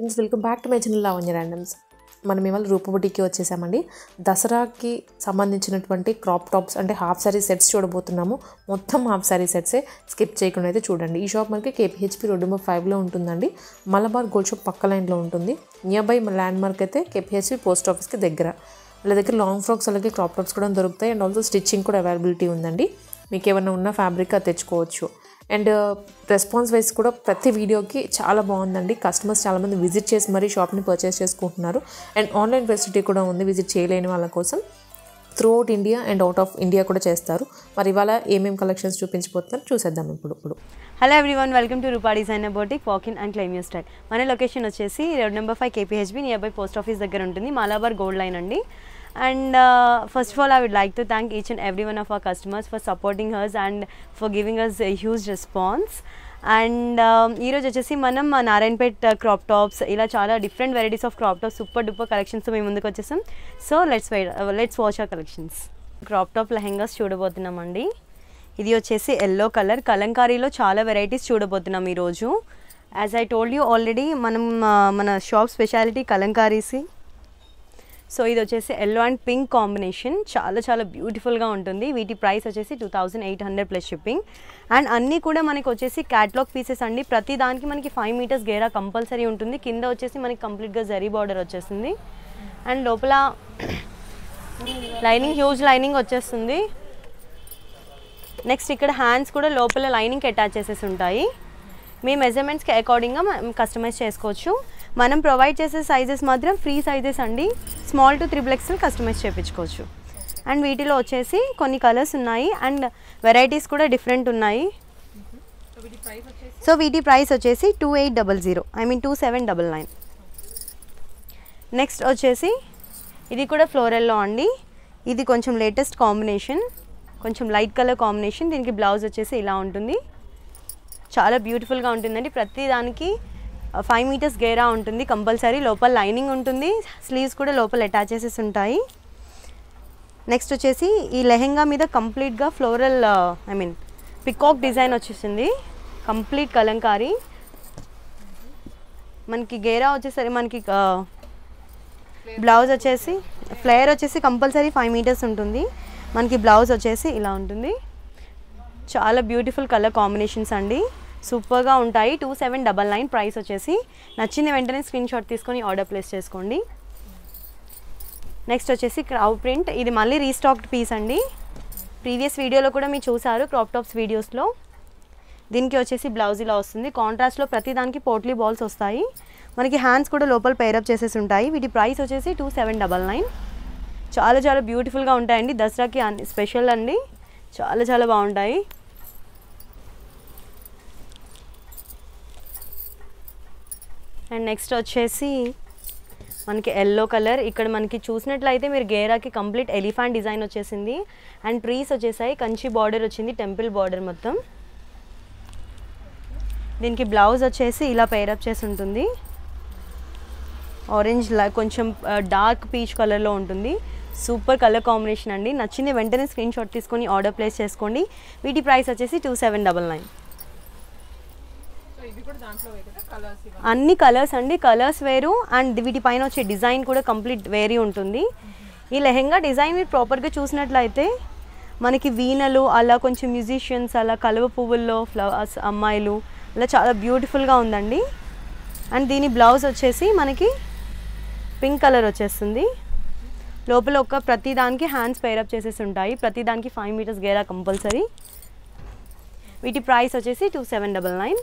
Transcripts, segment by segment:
Friends welcome back to my channel Lavanya randoms మనం ఇవాళ రూపబుటికి వచ్చేసామండి దసరాకి సంబంధించినటువంటి క్రాప్ టాప్స్ అంటే హాఫ్ సారీ సెట్స్ చూడబోతున్నాము మొత్తం హాఫ్ సారీ సెట్సే స్కిప్ చేయకుండా అయితే చూడండి ఈ షాప్ మనకి కేపీహెచ్పి రోడ్ నెంబర్ ఫైవ్లో ఉంటుందండి మలబార్ గోల్డ్ షాప్ పక్క లైన్లో ఉంటుంది నియర్ బై ల్యాండ్ మార్క్ అయితే కేపీహెచ్పి పోస్ట్ ఆఫీస్కి దగ్గర వాళ్ళ దగ్గర లాంగ్ ఫ్రాక్స్ అలాగే క్రాప్ టాప్స్ కూడా దొరుకుతాయి అండ్ ఆల్సో స్టిచ్చింగ్ కూడా అవైలబిలిటీ ఉందండి మీకు ఏమైనా ఉన్న ఫ్యాబ్రిక్ అది తెచ్చుకోవచ్చు అండ్ రెస్పాన్స్ వైస్ కూడా ప్రతి వీడియోకి చాలా బాగుందండి కస్టమర్స్ చాలామంది విజిట్ చేసి మరీ షాప్ని పర్చేస్ చేసుకుంటున్నారు అండ్ ఆన్లైన్ ఫెసిలిటీ కూడా ఉంది విజిట్ చేయలేని వాళ్ళ కోసం throughout India and out of India కూడా చేస్తారు మరి ఇవాళ ఏమేమి కలెక్షన్స్ చూపించబోతున్నారు చూసేద్దాం ఇప్పుడు ఇప్పుడు hello everyone welcome to Roopa designer boutique walk in and claim you style మన లొకేషన్ వచ్చేసి road number five KPHB near by post office దగ్గర ఉంటుంది మాలాబార్ గోల్డ్ లైన్ అండి and first of all I would like to thank each and every one of our customers for supporting hers and for giving us huge response and ఈరోజు వచ్చేసి మనం మా Narayanpet crop tops ఇలా చాలా different varieties of crop tops super duper collections మేము ముందుకు వచ్చేసాం so let's why let's watch our collections crop top lehengas చూడబోతున్నామండి ఇది వచ్చేసి ఎల్లో కలర్ కలంకారీలో చాలా వెరైటీస్ చూడబోతున్నాం ఈరోజు as I told you already మనం ఆ, మన షాప్ స్పెషాలిటీ కలంకారీసి సో ఇది వచ్చేసి ఎల్లో అండ్ పింక్ కాంబినేషన్ చాలా చాలా బ్యూటిఫుల్గా ఉంటుంది వీటి ప్రైస్ వచ్చేసి two thousand eight hundred plus shipping and అన్నీ కూడా మనకి వచ్చేసి క్యాట్లాగ్ పీసెస్ అండి ప్రతి దానికి మనకి ఫైవ్ మీటర్స్ గేరా కంపల్సరీ ఉంటుంది కింద వచ్చేసి మనకి కంప్లీట్గా జరీ బార్డర్ వచ్చేస్తుంది అండ్ లోపల లైనింగ్ హ్యూజ్ లైనింగ్ వచ్చేస్తుంది నెక్స్ట్ ఇక్కడ హ్యాండ్స్ కూడా లోపల లైనింగ్కి అటాచ్ చేసేసి ఉంటాయి మీ మెజర్మెంట్స్కి అకార్డింగ్గా మనం కస్టమైజ్ చేసుకోవచ్చు మనం ప్రొవైడ్ చేసే సైజెస్ మాత్రం ఫ్రీ సైజెస్ అండి small to triple XL customise చేయించుకోవచ్చు అండ్ వీటిలో వచ్చేసి కొన్ని కలర్స్ ఉన్నాయి అండ్ వెరైటీస్ కూడా డిఫరెంట్ ఉన్నాయి సో వీటి ప్రైస్ వచ్చేసి two eight double zero I mean two seven double nine next వచ్చేసి ఇది కూడా ఫ్లోరల్లో అండి ఇది కొంచెం లేటెస్ట్ కాంబినేషన్ కొంచెం లైట్ కలర్ కాంబినేషన్ దీనికి బ్లౌజ్ వచ్చేసి ఇలా ఉంటుంది చాలా బ్యూటిఫుల్గా ఉంటుందండి ప్రతి దానికి ఫైవ్ మీటర్స్ గేరా ఉంటుంది కంపల్సరీ లోపల లైనింగ్ ఉంటుంది స్లీవ్స్ కూడా లోపల అటాచ్ చేసేసి ఉంటాయి నెక్స్ట్ వచ్చేసి ఈ లెహెంగా మీద కంప్లీట్గా floral I mean peacock design వచ్చేసింది కంప్లీట్ కలంకారీ మనకి గేరా వచ్చేసరి మనకి బ్లౌజ్ వచ్చేసి ఫ్లేయర్ వచ్చేసి కంపల్సరీ ఫైవ్ మీటర్స్ ఉంటుంది మనకి బ్లౌజ్ వచ్చేసి ఇలా ఉంటుంది చాలా బ్యూటిఫుల్ కలర్ కాంబినేషన్స్ అండి సూపర్గా ఉంటాయి two seven double nine price వచ్చేసి నచ్చింది వెంటనే స్క్రీన్ షాట్ తీసుకొని ఆర్డర్ ప్లేస్ చేసుకోండి నెక్స్ట్ వచ్చేసి క్రౌ ప్రింట్ ఇది మళ్ళీ రీస్టాక్డ్ పీస్ అండి ప్రీవియస్ వీడియోలో కూడా మీరు చూసారు క్రాప్ టాప్స్ వీడియోస్లో దీనికి వచ్చేసి బ్లౌజ్ ఇలా వస్తుంది కాంట్రాస్ట్లో ప్రతి దానికి పోట్లీ బాల్స్ వస్తాయి మనకి హ్యాండ్స్ కూడా లోపల పేరప్ చేసేసి ఉంటాయి వీటి ప్రైస్ వచ్చేసి టూ సెవెన్ డబల్ నైన్ చాలా చాలా బ్యూటిఫుల్గా ఉంటాయండి దసరాకి అన్ని స్పెషల్ అండి చాలా చాలా బాగుంటాయి అండ్ నెక్స్ట్ వచ్చేసి మనకి ఎల్లో కలర్ ఇక్కడ మనకి చూసినట్లయితే మీరు గేరాకి కంప్లీట్ ఎలిఫాంట్ డిజైన్ వచ్చేసింది అండ్ ట్రీస్ వచ్చేసాయి కంచి బార్డర్ వచ్చింది టెంపుల్ బార్డర్ మొత్తం దీనికి బ్లౌజ్ వచ్చేసి ఇలా పేరప్ చేసి ఉంటుంది ఆరెంజ్ లా కొంచెం డార్క్ పీచ్ కలర్లో ఉంటుంది సూపర్ కలర్ కాంబినేషన్ అండి నచ్చింది వెంటనే స్క్రీన్ షాట్ తీసుకొని ఆర్డర్ ప్లేస్ చేసుకోండి వీటి ప్రైస్ వచ్చేసి టూ సెవెన్ డబల్ నైన్ అన్ని కలర్స్ అండి కలర్స్ వేరు అండ్ వీటి పైన వచ్చే డిజైన్ కూడా కంప్లీట్ వేరీ ఉంటుంది ఈ లెహెంగా డిజైన్ మీరు ప్రాపర్గా చూసినట్లయితే మనకి వీణలు అలా కొంచెం మ్యూజిషియన్స్ అలా కలువ పువ్వుల్లో ఫ్లవర్స్ అమ్మాయిలు అలా చాలా బ్యూటిఫుల్గా ఉందండి అండ్ దీని బ్లౌజ్ వచ్చేసి మనకి పింక్ కలర్ వచ్చేస్తుంది లోపల ఒక ప్రతి దానికి హ్యాండ్స్ పేరప్ చేసేసి ఉంటాయి ప్రతి దానికి ఫైవ్ మీటర్స్ గేరా కంపల్సరీ వీటి ప్రైస్ వచ్చేసి two seven double nine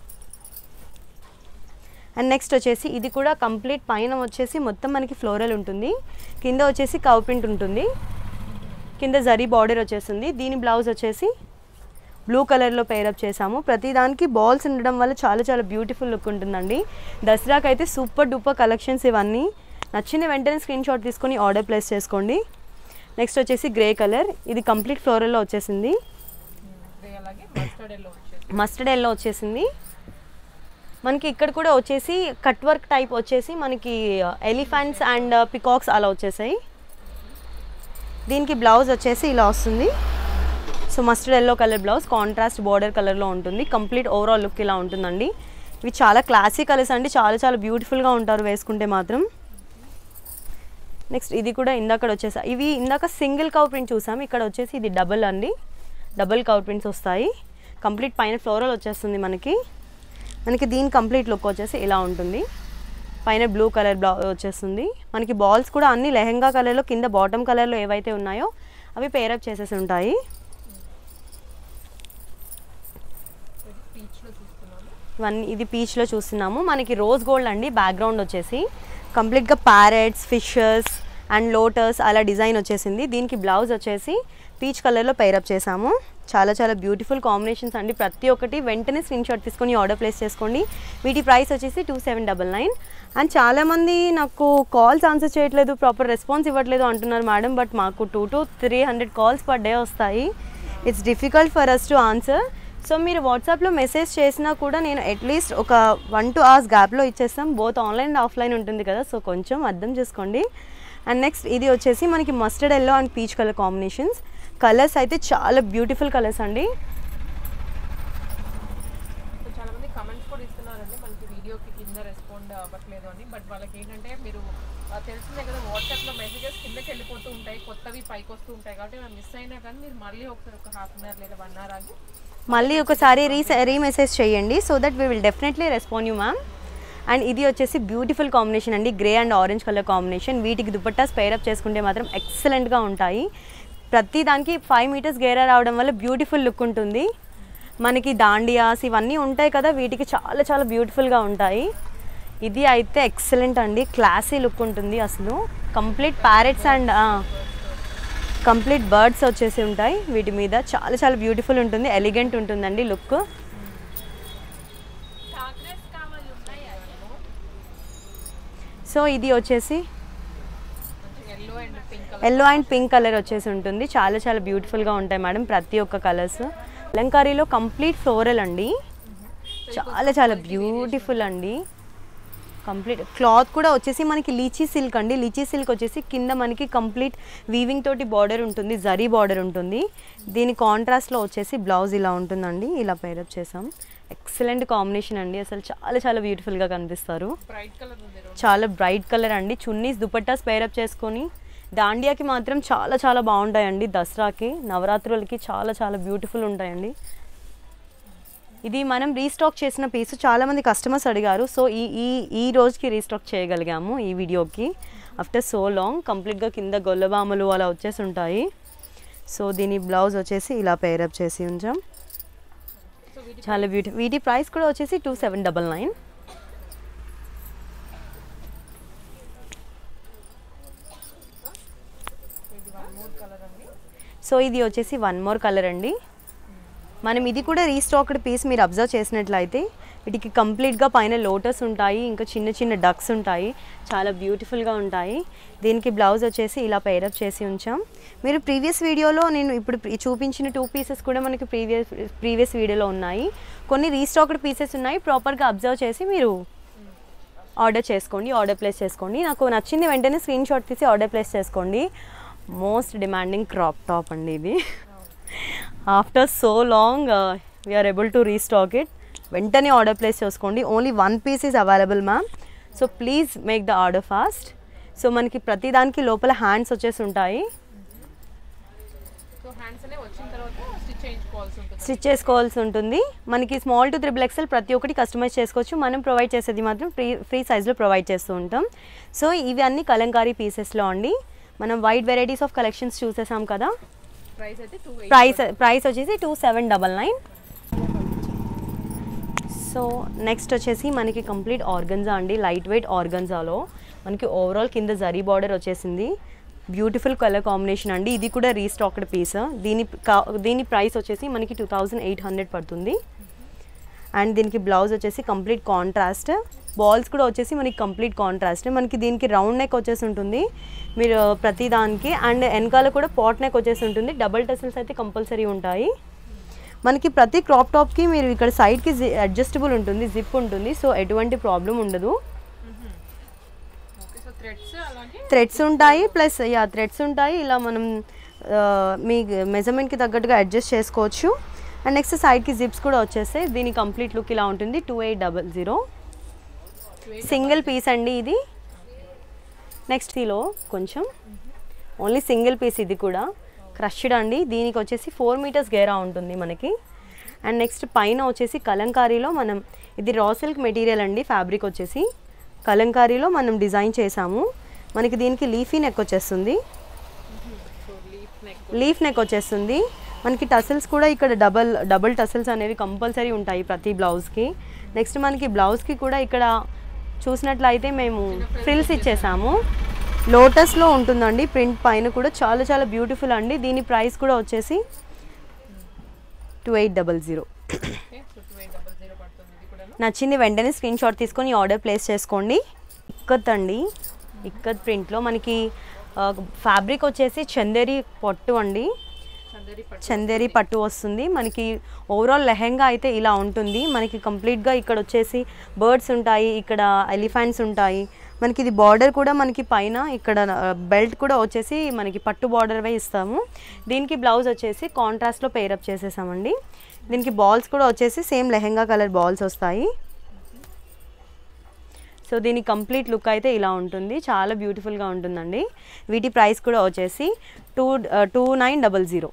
and next వచ్చేసి ఇది కూడా కంప్లీట్ పైన వచ్చేసి మొత్తం మనకి ఫ్లోరల్ ఉంటుంది కింద వచ్చేసి కవ్ ప్రింట్ ఉంటుంది కింద జరీ బార్డర్ వచ్చేస్తుంది దీని బ్లౌజ్ వచ్చేసి బ్లూ కలర్లో పేరప్ చేసాము ప్రతి దానికి బాల్స్ ఉండడం వల్ల చాలా చాలా బ్యూటిఫుల్ లుక్ ఉంటుందండి దసరాకి అయితే సూపర్ డూపర్ కలెక్షన్స్ ఇవన్నీ నచ్చిన వెంటనే స్క్రీన్ షాట్ తీసుకొని ఆర్డర్ ప్లేస్ చేసుకోండి నెక్స్ట్ వచ్చేసి గ్రే కలర్ ఇది కంప్లీట్ ఫ్లోరల్లో వచ్చేసింది మస్టర్డ్ ఎల్లో వచ్చేసింది మనకి ఇక్కడ కూడా వచ్చేసి కట్ వర్క్ టైప్ వచ్చేసి మనకి ఎలిఫెంట్స్ అండ్ పికాక్స్ అలా వచ్చేసాయి దీనికి బ్లౌజ్ వచ్చేసి ఇలా వస్తుంది so mustard yellow colour blouse contrast border కలర్లో ఉంటుంది కంప్లీట్ ఓవరాల్ లుక్ ఇలా ఉంటుందండి ఇవి చాలా క్లాసిక్ కలర్స్ అండి చాలా చాలా బ్యూటిఫుల్గా ఉంటారు వేసుకుంటే మాత్రం నెక్స్ట్ ఇది కూడా ఇందాక వచ్చేసి ఇవి ఇందాక సింగిల్ కవ్ ప్రింట్ చూసాము ఇక్కడ వచ్చేసి ఇది డబుల్ అండి డబుల్ కవ్ ప్రింట్స్ వస్తాయి కంప్లీట్ పైన ఫ్లోరల్ వచ్చేస్తుంది మనకి మనకి దీని కంప్లీట్ లుక్ వచ్చేసి ఇలా ఉంటుంది పైన బ్లూ కలర్ బ్లౌ వచ్చేస్తుంది మనకి బాల్స్ కూడా అన్ని లెహెంగా కలర్లో కింద బాటమ్ కలర్లో ఏవైతే ఉన్నాయో అవి పేరప్ చేసేసి ఉంటాయి ఇవన్నీ ఇది పీచ్లో చూస్తున్నాము మనకి రోజ్ గోల్డ్ అండి బ్యాక్గ్రౌండ్ వచ్చేసి కంప్లీట్గా ప్యారెట్స్ ఫిషెస్ అండ్ లోటస్ అలా డిజైన్ వచ్చేసింది దీనికి బ్లౌజ్ వచ్చేసి పీచ్ కలర్లో పైరప్ చేసాము చాలా చాలా బ్యూటిఫుల్ కాంబినేషన్స్ అండి ప్రతి ఒక్కటి వెంటనే స్క్రీన్ షాట్ తీసుకొని ఆర్డర్ ప్లేస్ చేసుకోండి వీటి ప్రైస్ వచ్చేసి two seven double nine and చాలామంది నాకు కాల్స్ ఆన్సర్ చేయట్లేదు ప్రాపర్ రెస్పాన్స్ ఇవ్వట్లేదు అంటున్నారు మేడం బట్ మాకు two to three hundred calls per day వస్తాయి it's difficult for us to answer so మీరు వాట్సాప్లో మెసేజ్ చేసినా కూడా నేను అట్లీస్ట్ ఒక వన్ టూ అవర్స్ గ్యాప్లో ఇచ్చేస్తాం బోత్ ఆన్లైన్ అండ్ ఆఫ్లైన్ ఉంటుంది కదా సో కొంచెం అర్థం చేసుకోండి అండ్ నెక్స్ట్ ఇది వచ్చేసి మనకి mustard yellow and peach colour combinations colours అయితే చాలా బ్యూటిఫుల్ కలర్స్ అండి సో చాలా మంది కమెంట్స్ కూడా ఇస్తున్నారండి మనకి వీడియోకి కింద రెస్పాండ్ అవ్వట్లేదు అని బట్ వాళ్ళకి ఏంటంటే మీరు ఆ, తెలిసిందే కదా వాట్సాప్లో మెసేజెస్ కిందకి వెళ్ళిపోతూ ఉంటాయి కొత్తవి పైకి వస్తూ ఉంటాయి కాబట్టి మేము మిస్ అయినా కానీ మీరు మళ్ళీ ఒకసారి ఒక హాఫ్ అన్ అవర్ లేదా వన్ అవర్ ఆగి మళ్ళీ ఒకసారి రీ రీమెసేజ్ చేయండి so that we will definitely respond you ma'am అండ్ ఇది వచ్చేసి బ్యూటిఫుల్ కాంబినేషన్ అండి grey and orange colour combination వీటికి దుపట్టా స్పైరప్ చేసుకుంటే మాత్రం ఎక్సలెంట్గా ఉంటాయి ప్రతి దానికి ఫైవ్ మీటర్స్ గేరా రావడం వల్ల బ్యూటిఫుల్ లుక్ ఉంటుంది మనకి దాండియాస్ ఇవన్నీ ఉంటాయి కదా వీటికి చాలా చాలా బ్యూటిఫుల్గా ఉంటాయి ఇది అయితే ఎక్సలెంట్ అండి క్లాసీ లుక్ ఉంటుంది అసలు complete parrots and complete birds వచ్చేసి ఉంటాయి వీటి మీద చాలా చాలా బ్యూటిఫుల్ ఉంటుంది ఎలిగెంట్ ఉంటుందండి లుక్ సో ఇది వచ్చేసి yellow and pink yellow and pink colour వచ్చేసి ఉంటుంది చాలా చాలా బ్యూటిఫుల్గా ఉంటాయి మేడం ప్రతి ఒక్క కలర్స్ అలంకారీలో కంప్లీట్ ఫ్లోరల్ అండి చాలా చాలా బ్యూటిఫుల్ అండి కంప్లీట్ క్లాత్ కూడా వచ్చేసి మనకి లీచీ సిల్క్ అండి లీచీ సిల్క్ వచ్చేసి కింద మనకి కంప్లీట్ వీవింగ్ తోటి బార్డర్ ఉంటుంది జరీ బార్డర్ ఉంటుంది దీని కాంట్రాస్ట్లో వచ్చేసి బ్లౌజ్ ఇలా ఉంటుందండి ఇలా పేరప్ చేసాం ఎక్సలెంట్ కాంబినేషన్ అండి అసలు చాలా చాలా బ్యూటిఫుల్గా కనిపిస్తారు బ్రైట్ కలర్ ఉంది రోజు చాలా బ్రైట్ కలర్ అండి చున్నీస్ దుపట్టాస్ పేరప్ చేసుకొని దాండియాకి మాత్రం చాలా చాలా బాగుంటాయండి దసరాకి నవరాత్రులకి చాలా చాలా బ్యూటిఫుల్ ఉంటాయండి ఇది మనం రీస్టాక్ చేసిన పీస్ చాలామంది కస్టమర్స్ అడిగారు సో ఈ ఈ ఈ రోజుకి రీస్టాక్ చేయగలిగాము ఈ వీడియోకి ఆఫ్టర్ సో లాంగ్ కంప్లీట్గా కింద గొల్లబామలు అలా వచ్చేసి ఉంటాయి సో దీని బ్లౌజ్ వచ్చేసి ఇలా పేరప్ చేసి ఉంచాం చాలా బ్యూటీ వీటి ప్రైస్ కూడా వచ్చేసి two seven double nine so ఇది వచ్చేసి వన్ మోర్ కలర్ అండి మనం ఇది కూడా రీస్టాక్డ్ పీస్ మీరు అబ్జర్వ్ చేసినట్లయితే వీటికి కంప్లీట్గా పైన లోటస్ ఉంటాయి ఇంకా చిన్న చిన్న డక్స్ ఉంటాయి చాలా బ్యూటిఫుల్గా ఉంటాయి దీనికి బ్లౌజ్ వచ్చేసి ఇలా పేరప్ చేసి ఉంచాం మీరు ప్రీవియస్ వీడియోలో నేను ఇప్పుడు ప్రీ- చూపించిన టూ పీసెస్ కూడా మనకి ప్రీవియస్ ప్రీవియస్ వీడియోలో ఉన్నాయి కొన్ని రీస్టాక్డ్ పీసెస్ ఉన్నాయి ప్రాపర్గా అబ్జర్వ్ చేసి మీరు ఆర్డర్ చేసుకోండి ఆర్డర్ ప్లేస్ చేసుకోండి నాకు నచ్చింది వెంటనే స్క్రీన్ షాట్ తీసి ఆర్డర్ ప్లేస్ చేసుకోండి మోస్ట్ డిమాండింగ్ క్రాప్ టాప్ అండి ఇది after so long we are able to restock it వెంటనే ఆర్డర్ ప్లేస్ చేసుకోండి only one piece is available ma'am so please make the order fast so మనకి ప్రతి దానికి లోపల హ్యాండ్స్ వచ్చేసి ఉంటాయి సో హ్యాండ్స్ అనే వచ్చిన తర్వాత స్టిచ్ చేయించుకోవాల్సి ఉంటుంది స్టిచ్ చేసుకోవాల్సి ఉంటుంది మనకి స్మాల్ టు త్రిబుల్ ఎక్సెల్ ప్రతి ఒక్కటి కస్టమైజ్ చేసుకోవచ్చు మనం ప్రొవైడ్ చేసేది మాత్రం ఫ్రీ ఫ్రీ సైజ్లో ప్రొవైడ్ చేస్తూ ఉంటాం సో ఇవి అన్ని కలంకారీ పీసెస్లో అండి మనం వైడ్ వెరైటీస్ ఆఫ్ కలెక్షన్స్ చూసేసాం కదా ప్రైస్ అయితే టూ ప్రైస్ ప్రైస్ వచ్చేసి two seven double nine so next వచ్చేసి మనకి కంప్లీట్ ఆర్గన్జా అండి లైట్ వెయిట్ ఆర్గన్జాలో మనకి ఓవరాల్ కింద జరీ బార్డర్ వచ్చేసింది బ్యూటిఫుల్ కలర్ కాంబినేషన్ అండి ఇది కూడా రీస్టాక్డ్ పీస్ దీని కా- దీని ప్రైస్ వచ్చేసి మనకి టూ థౌజండ్ ఎయిట్ హండ్రెడ్ పడుతుంది అండ్ దీనికి బ్లౌజ్ వచ్చేసి కంప్లీట్ కాంట్రాస్ట్ బాల్స్ కూడా వచ్చేసి మనకి కంప్లీట్ కాంట్రాస్ట్ మనకి దీనికి రౌండ్ నెక్ వచ్చేసి ఉంటుంది మీరు ప్రతి దానికి అండ్ వెనకాల కూడా పాట్ నెక్ వచ్చేసి ఉంటుంది డబల్ టెసల్స్ అయితే కంపల్సరీ ఉంటాయి మనకి ప్రతి క్రాప్ టాప్కి మీరు ఇక్కడ సైడ్కి అడ్జస్టబుల్ ఉంటుంది జిప్ ఉంటుంది సో ఎటువంటి ప్రాబ్లం ఉండదు ఓకే సో థ్రెడ్స్ అలాగే థ్రెడ్స్ ఉంటాయి ప్లస్ యా థ్రెడ్స్ ఉంటాయి ఇలా మనం ఆ, మీ మెజర్మెంట్కి తగ్గట్టుగా అడ్జస్ట్ చేసుకోవచ్చు అండ్ నెక్స్ట్ సైడ్కి జిప్స్ కూడా వచ్చేస్తే దీని కంప్లీట్ లుక్ ఇలా ఉంటుంది two eight double zero single piece అండి ఇది నెక్స్ట్ దీలో కొంచెం ఓన్లీ సింగిల్ పీస్ ఇది కూడా క్రష్డ్ అండి దీనికి వచ్చేసి ఫోర్ మీటర్స్ గేరా ఉంటుంది మనకి అండ్ నెక్స్ట్ పైన వచ్చేసి కలంకారీలో మనం ఇది రా సిల్క్ మెటీరియల్ అండి ఫ్యాబ్రిక్ వచ్చేసి కలంకారీలో మనం డిజైన్ చేసాము మనకి దీనికి లీఫీ నెక్ వచ్చేస్తుంది లీఫ్ నెక్ వచ్చేస్తుంది మనకి టసల్స్ కూడా ఇక్కడ డబల్ డబుల్ టసల్స్ అనేవి కంపల్సరీ ఉంటాయి ప్రతి బ్లౌజ్కి నెక్స్ట్ మనకి బ్లౌజ్కి కూడా ఇక్కడ చూసినట్లయితే మేము ఫ్రిల్స్ ఇచ్చేసాము లోటస్లో ఉంటుందండి ప్రింట్ పైన కూడా చాలా చాలా బ్యూటిఫుల్ అండి దీని ప్రైస్ కూడా వచ్చేసి టూ ఎయిట్ డబల్ జీరో నచ్చింది వెంటనే స్క్రీన్ షాట్ తీసుకొని ఆర్డర్ ప్లేస్ చేసుకోండి ఇక్కత్ అండి ఇక్కత్ ప్రింట్లో మనకి ఫ్యాబ్రిక్ వచ్చేసి చందేరి పట్టు అండి చందేరి పట్టు వస్తుంది మనకి ఓవరాల్ లెహెంగా అయితే ఇలా ఉంటుంది మనకి కంప్లీట్గా ఇక్కడ వచ్చేసి బర్డ్స్ ఉంటాయి ఇక్కడ ఎలిఫెంట్స్ ఉంటాయి మనకి ఇది బార్డర్ కూడా మనకి పైన ఇక్కడ బెల్ట్ కూడా వచ్చేసి మనకి పట్టు బార్డర్వే ఇస్తాము దీనికి బ్లౌజ్ వచ్చేసి కాంట్రాస్ట్లో పేరప్ చేసేసామండి దీనికి బాల్స్ కూడా వచ్చేసి సేమ్ లెహెంగా కలర్ బాల్స్ వస్తాయి సో దీని కంప్లీట్ లుక్ అయితే ఇలా ఉంటుంది చాలా బ్యూటిఫుల్గా ఉంటుందండి వీటి ప్రైస్ కూడా వచ్చేసి two two nine double zero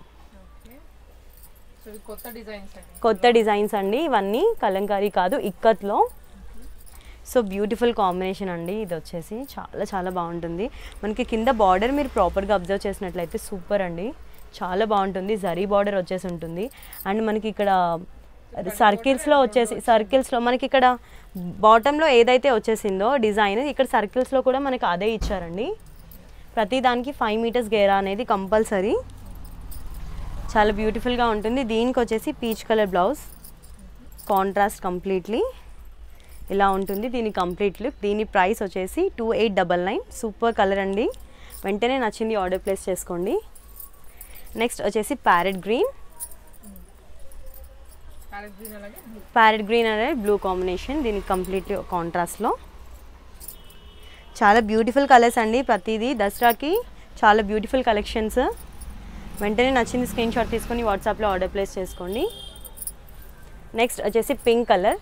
కొత్త డిజైన్స్ అండి కొత్త డిజైన్స్ అండి ఇవన్నీ కలంకారీ కాదు ఇక్కత్లో సో బ్యూటిఫుల్ కాంబినేషన్ అండి ఇది వచ్చేసి చాలా చాలా బాగుంటుంది మనకి కింద బార్డర్ మీరు ప్రాపర్గా అబ్జర్వ్ చేసినట్లయితే సూపర్ అండి చాలా బాగుంటుంది జరీ బార్డర్ వచ్చేసి ఉంటుంది అండ్ మనకి ఇక్కడ సర్కిల్స్లో వచ్చేసి సర్కిల్స్లో మనకి ఇక్కడ బాటంలో ఏదైతే వచ్చేసిందో డిజైన్ ఇక్కడ సర్కిల్స్లో కూడా మనకి అదే ఇచ్చారండి ప్రతి దానికి ఫైవ్ మీటర్స్ గేరా అనేది కంపల్సరీ చాలా బ్యూటిఫుల్గా ఉంటుంది దీనికి వచ్చేసి peach colour blouse contrast completely ఇలా ఉంటుంది దీని కంప్లీట్ లుక్ దీని ప్రైస్ వచ్చేసి two eight double nine super colour అండి వెంటనే నచ్చింది ఆర్డర్ ప్లేస్ చేసుకోండి నెక్స్ట్ వచ్చేసి ప్యారెట్ గ్రీన్ ప్యారెట్ గ్రీన్ అలాగే blue. ప్యారెట్ గ్రీన్ అనేది బ్లూ కాంబినేషన్ దీనికి కంప్లీట్ కాంట్రాస్ట్లో చాలా బ్యూటిఫుల్ కలర్స్ అండి ప్రతిదీ దసరాకి చాలా బ్యూటిఫుల్ కలెక్షన్స్ వెంటనే నచ్చింది స్క్రీన్ షాట్ తీసుకొని వాట్సాప్లో ఆర్డర్ ప్లేస్ చేసుకోండి నెక్స్ట్ వచ్చేసి పింక్ కలర్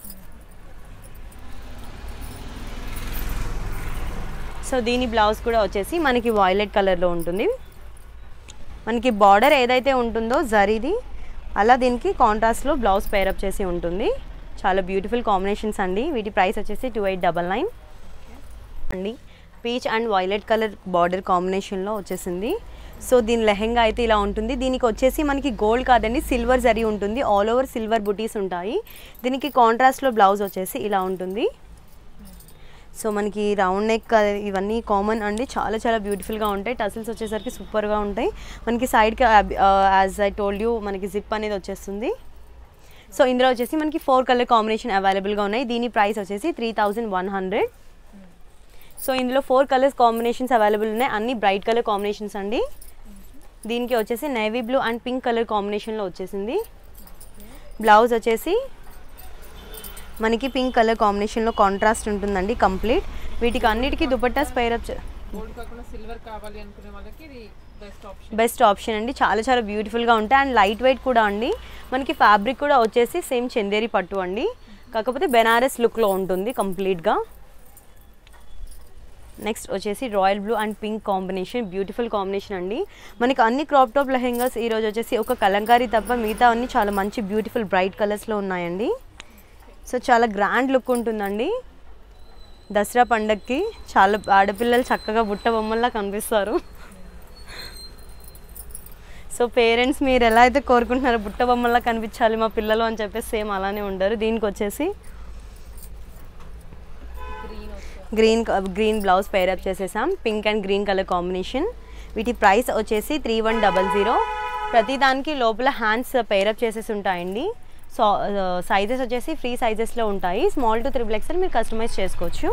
సో దీని బ్లౌజ్ కూడా వచ్చేసి మనకి వాయిలెట్ కలర్లో ఉంటుంది మనకి బార్డర్ ఏదైతే ఉంటుందో జరీది అలా దీనికి కాంట్రాస్ట్లో బ్లౌజ్ పేరప్ చేసి ఉంటుంది చాలా బ్యూటిఫుల్ కాంబినేషన్స్ అండి వీటి ప్రైస్ వచ్చేసి టూ ఎయిట్ డబల్ నైన్ అండి peach and violet colour border కాంబినేషన్లో వచ్చేసింది సో దీని లెహెంగా అయితే ఇలా ఉంటుంది దీనికి వచ్చేసి మనకి గోల్డ్ కాదండి సిల్వర్ జరీ ఉంటుంది ఆల్ ఓవర్ సిల్వర్ బుటీస్ ఉంటాయి దీనికి కాంట్రాస్ట్లో బ్లౌజ్ వచ్చేసి ఇలా ఉంటుంది సో మనకి రౌండ్ నెక్ ఇవన్నీ కామన్ అండి చాలా చాలా బ్యూటిఫుల్గా ఉంటాయి టసిల్స్ వచ్చేసరికి సూపర్గా ఉంటాయి మనకి సైడ్కి యాజ్ ఐ టోల్డ్ యూ మనకి జిప్ అనేది వచ్చేస్తుంది సో ఇందులో వచ్చేసి మనకి ఫోర్ కలర్ కాంబినేషన్ అవైలబుల్గా ఉన్నాయి దీని ప్రైస్ వచ్చేసి three thousand one hundred so ఇందులో ఫోర్ కలర్స్ కాంబినేషన్స్ అవైలబుల్ ఉన్నాయి అన్ని బ్రైట్ కలర్ కాంబినేషన్స్ అండి దీనికి వచ్చేసి navy blue and pink colour కాంబినేషన్లో వచ్చేసింది బ్లౌజ్ వచ్చేసి మనకి పింక్ కలర్ కాంబినేషన్లో కాంట్రాస్ట్ ఉంటుందండి కంప్లీట్ వీటికి అన్నిటికీ దుపట్టా స్పైర్ అప్ గోల్డ్ కాకుండా సిల్వర్ కావాలి అనుకునే వాళ్ళకి ఇది బెస్ట్ ఆప్షన్ బెస్ట్ ఆప్షన్ అండి చాలా చాలా బ్యూటిఫుల్గా ఉంటాయి అండ్ లైట్ వెయిట్ కూడా అండి మనకి ఫ్యాబ్రిక్ కూడా వచ్చేసి సేమ్ చందేరి పట్టు అండి కాకపోతే బెనారస్ లుక్లో ఉంటుంది కంప్లీట్గా నెక్స్ట్ వచ్చేసి royal blue and pink combination beautiful combination అండి మనకి అన్ని క్రాప్ టాప్ లెహెంగాస్ ఈరోజు వచ్చేసి ఒక కలంకారీ తప్ప మిగతా అన్ని చాలా మంచి బ్యూటిఫుల్ బ్రైట్ కలర్స్లో ఉన్నాయండి సో చాలా గ్రాండ్ లుక్ ఉంటుందండి దసరా పండగకి చాలా ఆడపిల్లలు చక్కగా బుట్ట బొమ్మల్లా కనిపిస్తారు సో పేరెంట్స్ మీరు ఎలా అయితే కోరుకుంటున్నారో బుట్ట బొమ్మల్లా కనిపించాలి మా పిల్లలు అని చెప్పేసి సేమ్ అలానే ఉండరు దీనికి వచ్చేసి గ్రీన్ గ్రీన్ బ్లౌజ్ పేరప్ చేసేసాం pink and green colour combination వీటి ప్రైస్ వచ్చేసి త్రీ వన్ డబల్ జీరో ప్రతి దానికి లోపల హ్యాండ్స్ పేరప్ చేసేసి ఉంటాయండి సో సైజెస్ వచ్చేసి ఫ్రీ సైజెస్లో ఉంటాయి స్మాల్ టు త్రిబుల్ ఎక్స్ఎల్ మీరు కస్టమైజ్ చేసుకోవచ్చు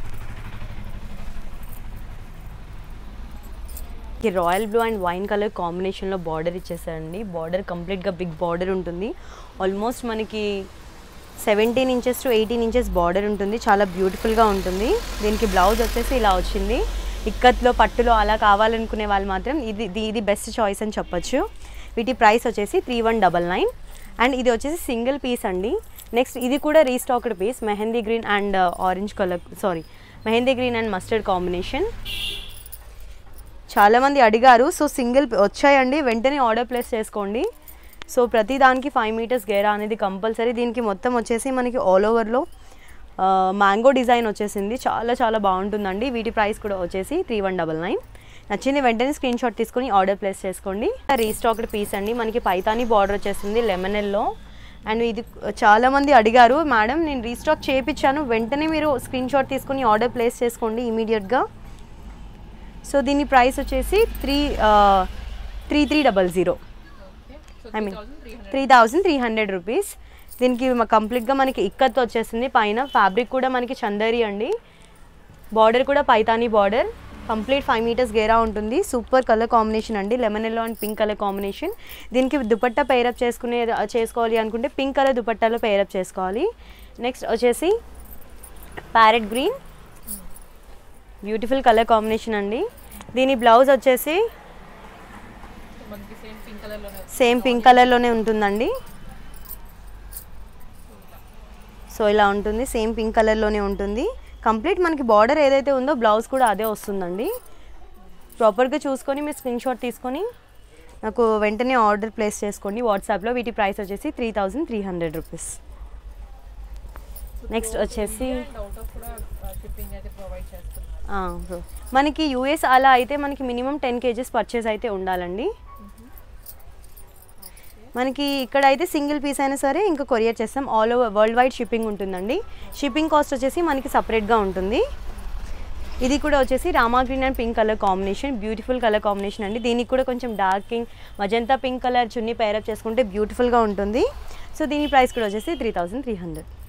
ఈ royal blue and wine colour కాంబినేషన్లో బార్డర్ ఇచ్చేసారండి బార్డర్ కంప్లీట్గా బిగ్ బార్డర్ ఉంటుంది ఆల్మోస్ట్ మనకి seventeen inches to eighteen inches border ఉంటుంది చాలా బ్యూటిఫుల్గా ఉంటుంది దీనికి బ్లౌజ్ వచ్చేసి ఇలా వచ్చింది ఇక్కత్లో పట్టులో అలా కావాలనుకునే వాళ్ళు మాత్రం ఇది ఇది- ఇది బెస్ట్ చాయిస్ అని చెప్పొచ్చు వీటి ప్రైస్ వచ్చేసి three one double nine and ఇది వచ్చేసి సింగిల్ పీస్ అండి నెక్స్ట్ ఇది కూడా restocked piece mehndi green and orange colour sari mehndi green and mustard combination చాలామంది అడిగారు సో సింగిల్ వచ్చాయండి వెంటనే ఆర్డర్ ప్లేస్ చేసుకోండి సో ప్రతి దానికి ఫైవ్ మీటర్స్ గేరా అనేది కంపల్సరీ దీనికి మొత్తం వచ్చేసి మనకి ఆల్ ఓవర్లో మ్యాంగో డిజైన్ వచ్చేసింది చాలా చాలా బాగుంటుందండి వీటి ప్రైస్ కూడా వచ్చేసి త్రీ వన్ డబల్ నైన్ నచ్చింది వెంటనే స్క్రీన్ షాట్ తీసుకొని ఆర్డర్ ప్లేస్ చేసుకోండి రీస్టాక్డ్ పీస్ అండి మనకి పైతాని బార్డర్ వచ్చేసింది లెమనెల్లో అండ్ ఇది చాలామంది అడిగారు మేడం నేను రీస్టాక్ చేయించాను వెంటనే మీరు స్క్రీన్ షాట్ తీసుకొని ఆర్డర్ ప్లేస్ చేసుకోండి ఇమీడియట్గా సో దీని ప్రైస్ వచ్చేసి three three three double zero I mean three thousand three hundred rupees దీనికి మ- కంప్లీట్గా మనకి ఇక్కత్ వచ్చేసింది పైన ఫ్యాబ్రిక్ కూడా మనకి చందరి అండి బార్డర్ కూడా Paithani border complete five metres గేరా ఉంటుంది సూపర్ కలర్ కాంబినేషన్ అండి lemon yellow and pink colour combination దీనికి దుపట్టా పేరప్ చేసుకునే చేసుకోవాలి అనుకుంటే పింక్ కలర్ దుపట్టాలో పేరప్ చేసుకోవాలి నెక్స్ట్ వచ్చేసి parrot green beautiful colour combination అండి దీని బ్లౌజ్ వచ్చేసి సేమ్ పింక్ కలర్లోనే ఉంటుందండి సో ఇలా ఉంటుంది సేమ్ పింక్ కలర్లోనే ఉంటుంది కంప్లీట్ మనకి బార్డర్ ఏదైతే ఉందో బ్లౌజ్ కూడా అదే వస్తుందండి ప్రాపర్గా చూసుకొని మీరు స్క్రీన్ షాట్ తీసుకొని నాకు వెంటనే ఆర్డర్ ప్లేస్ చేసుకోండి వాట్సాప్లో వీటి ప్రైస్ వచ్చేసి three thousand three hundred rupees next వచ్చేసి అవుట్ ఆఫ్ కూడా షిప్పింగ్ అయితే ప్రొవైడ్ చేస్తున్నారు ఆ, bro. మనకి యూఎస్ అలా అయితే మనకి మినిమం టెన్ కేజెస్ పర్చేస్ అయితే ఉండాలండి మనకి ఇక్కడ అయితే సింగిల్ పీస్ అయినా సరే ఇంకా కొరియర్ చేస్తాం all over world wide shipping ఉంటుందండి షిప్పింగ్ కాస్ట్ వచ్చేసి మనకి సపరేట్గా ఉంటుంది ఇది కూడా వచ్చేసి rama green and pink colour combination beautiful colour combination అండి దీనికి కూడా కొంచెం డార్కింగ్ magenta pink colour chunni pair up చేసుకుంటే బ్యూటిఫుల్గా ఉంటుంది సో దీని ప్రైస్ కూడా వచ్చేసి త్రీ థౌజండ్ త్రీ హండ్రెడ్